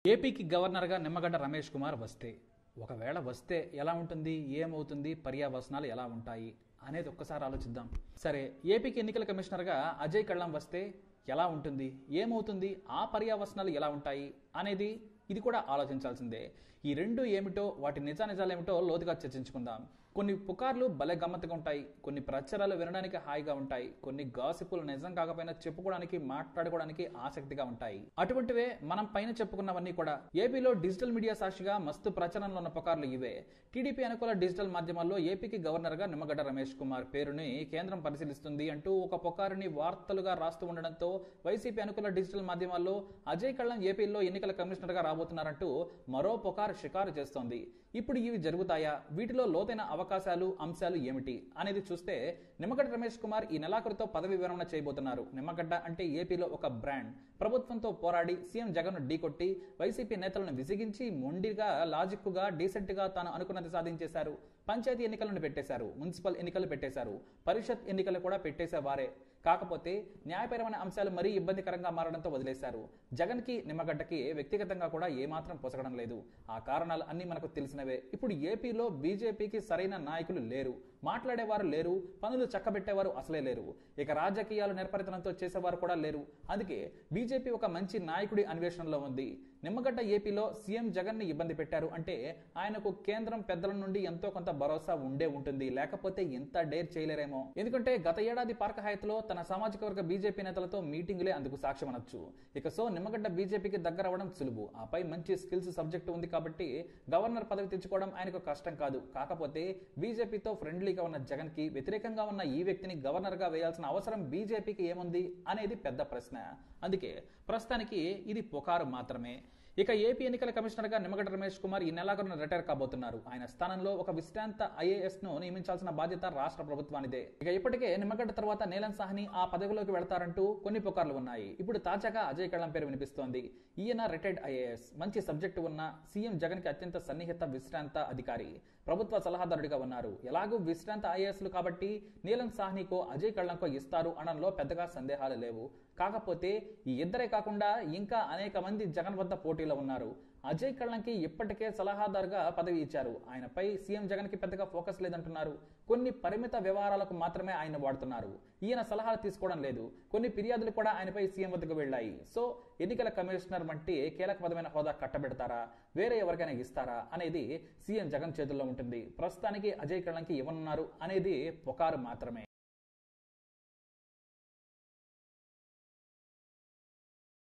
ఏపీకి గవర్నర్గా నిమ్మగడ్డ రమేష్ కుమార్ వస్తే ఒకవేళ వస్తే ఎలా ఉంటుంది ఏమవుతుంది పర్యావసనాలు ఎలా ఉంటాయి అనేది ఒక్కసారి ఆలోచిద్దాం సరే ఏపీకి ఎన్నికల కమిషనర్గా అజయ్ కళ్ళం వస్తే ఎలా ఉంటుంది ఏమవుతుంది ఆ పర్యావసనాలు ఎలా ఉంటాయి అనేది ఇది కూడా ఆలోచించాల్సిందే ఈ రెండు ఏమిటో వాటి నిజానిజాలు ఏమిటో లోతుగా చర్చించుకుందాం కొన్ని పుకార్లు భలే గమ్మత్తుగా ఉంటాయి కొన్ని ప్రచారాలు వినడానికి హాయిగా ఉంటాయి కొన్ని గాసిపులు నిజం కాకపోయినా చెప్పుకోవడానికి మాట్లాడుకోవడానికి ఆసక్తిగా ఉంటాయి అటువంటివే మనం పైన చెప్పుకున్నవన్నీ కూడా ఏపీలో డిజిటల్ మీడియా సాక్షిగా మస్తు ప్రచారంలో ఉన్న పుకార్లు ఇవే టీడీపీ అనుకూల డిజిటల్ మాధ్యమాల్లో ఏపీకి గవర్నర్ గా నిమ్మగడ్డ రమేష్ కుమార్ పేరుని కేంద్రం పరిశీలిస్తుంది అంటూ ఒక పుకారుని వార్తలుగా రాస్తూ ఉండడంతో వైసీపీ అనుకూల డిజిటల్ మాధ్యమాల్లో అజయ్ కళ్ళం ఏపీలో ఎన్నికల కమిషనర్ గా రాబోతున్నారంటూ మరో పుకారు షికారు చేస్తోంది ఇప్పుడు ఇవి జరుగుతాయా వీటిలో లోతైన అవకాశాలు అంశాలు ఏమిటి అనేది చూస్తే నిమ్మగడ్డ రమేష్ కుమార్ ఈ నెలాఖరుతో పదవి విరమణ చేయబోతున్నారు నిమ్మగడ్డ అంటే ఏపీలో ఒక బ్రాండ్ ప్రభుత్వంతో పోరాడి సీఎం జగన్ ఢీకొట్టి వైసీపీ నేతలను విసిగించి మొండిగా లాజిక్గా డీసెంట్ గా తాను అనుకున్నది సాధించేశారు పంచాయతీ ఎన్నికలను పెట్టేశారు మున్సిపల్ ఎన్నికలు పెట్టేశారు పరిషత్ ఎన్నికలు కూడా పెట్టేసేవారే కాకపోతే న్యాయపరమైన అంశాలు మరీ ఇబ్బందికరంగా మారడంతో వదిలేశారు జగన్ కి నిమ్మగడ్డకి వ్యక్తిగతంగా కూడా ఏమాత్రం పొసగడం లేదు ఆ కారణాలు అన్ని మనకు తెలిసినవే ఇప్పుడు ఏపీలో బీజేపీకి సరైన నాయకులు లేరు మాట్లాడేవారు లేరు పనులు చక్కబెట్టేవారు అసలే లేరు ఇక రాజకీయాలు నిర్పరితనంతో చేసేవారు కూడా లేరు అందుకే బీజేపీ ఒక మంచి నాయకుడి అన్వేషణలో ఉంది నిమ్మగడ్డ ఏపీలో సీఎం జగన్ ని ఇబ్బంది పెట్టారు అంటే ఆయనకు కేంద్రం పెద్దల నుండి ఎంతో కొంత భరోసా ఉండే ఉంటుంది లేకపోతే ఎంత డేర్ చేయలేరేమో ఎందుకంటే గత ఏడాది పార్క హయాత్లో తన సామాజిక వర్గ బీజేపీ నేతలతో మీటింగులే అందుకు సాక్ష్యం అనొచ్చు ఇక సో నిమ్మగడ్డ బీజేపీకి దగ్గర అవ్వడం సులువు ఆపై మంచి స్కిల్స్ సబ్జెక్ట్ ఉంది కాబట్టి గవర్నర్ పదవి తెచ్చుకోవడం ఆయనకు కష్టం కాదు కాకపోతే బీజేపీతో ఫ్రెండ్లీగా ఉన్న జగన్ కి వ్యతిరేకంగా ఉన్న ఈ వ్యక్తిని గవర్నర్ గా వేయాల్సిన అవసరం బీజేపీకి ఏముంది అనేది పెద్ద ప్రశ్న అందుకే ప్రస్తుతానికి ఇది పుకారు మాత్రమే ఇక ఏపీ ఎన్నికల కమిషనర్ గా నిమ్మగడ్డ రమేష్ కుమార్ ఈ నెలాఖరున రిటైర్ కాబోతున్నారు ఆయన స్థానంలో ఒక విశ్రాంత ఐఏఎస్ ను నియమించాల్సిన బాధ్యత రాష్ట్ర ప్రభుత్వానిదే ఇక ఇప్పటికే నిమ్మగడ్డ తర్వాత నీలం సాహ్ని ఆ పదవిలోకి వెళతారంటూ కొన్ని పుకార్లు ఉన్నాయి ఇప్పుడు తాజాగా అజయ్ కళ్ళం పేరు వినిపిస్తోంది ఈయన రిటైర్డ్ ఐఏఎస్ మంచి సబ్జెక్టు ఉన్న సీఎం జగన్ కి అత్యంత సన్నిహిత విశ్రాంత అధికారి ప్రభుత్వ సలహాదారుడిగా ఉన్నారు ఎలాగూ విశ్రాంత ఐఏఎస్లు కాబట్టి నీలం సాహ్నికో అజయ్ కళ్ళంకో ఇస్తారు అనడంలో పెద్దగా సందేహాలు లేవు కాకపోతే ఈ ఇద్దరే కాకుండా ఇంకా అనేక మంది జగన్ వద్ద పోటీలో ఉన్నారు అజయ్ కళ్ళంకి ఇప్పటికే సలహాదారుగా పదవి ఇచ్చారు ఆయనపై సీఎం జగన్ కి పెద్దగా ఫోకస్ లేదంటున్నారు కొన్ని పరిమిత వ్యవహారాలకు మాత్రమే ఆయన వాడుతున్నారు ఈయన సలహాలు తీసుకోవడం లేదు కొన్ని ఫిర్యాదులు కూడా ఆయనపై సీఎం వద్దకు వెళ్ళాయి సో ఎన్నికల కమిషనర్ వంటి కీలకపదమైన హోదా కట్టబెడతారా వేరే ఎవరికైనా ఇస్తారా అనేది సీఎం జగన్ చేతుల్లో ఉంటుంది ప్రస్తుతానికి అజయ్ కళ్ళంకి ఇవ్వనున్నారు అనేది పుకారు మాత్రమే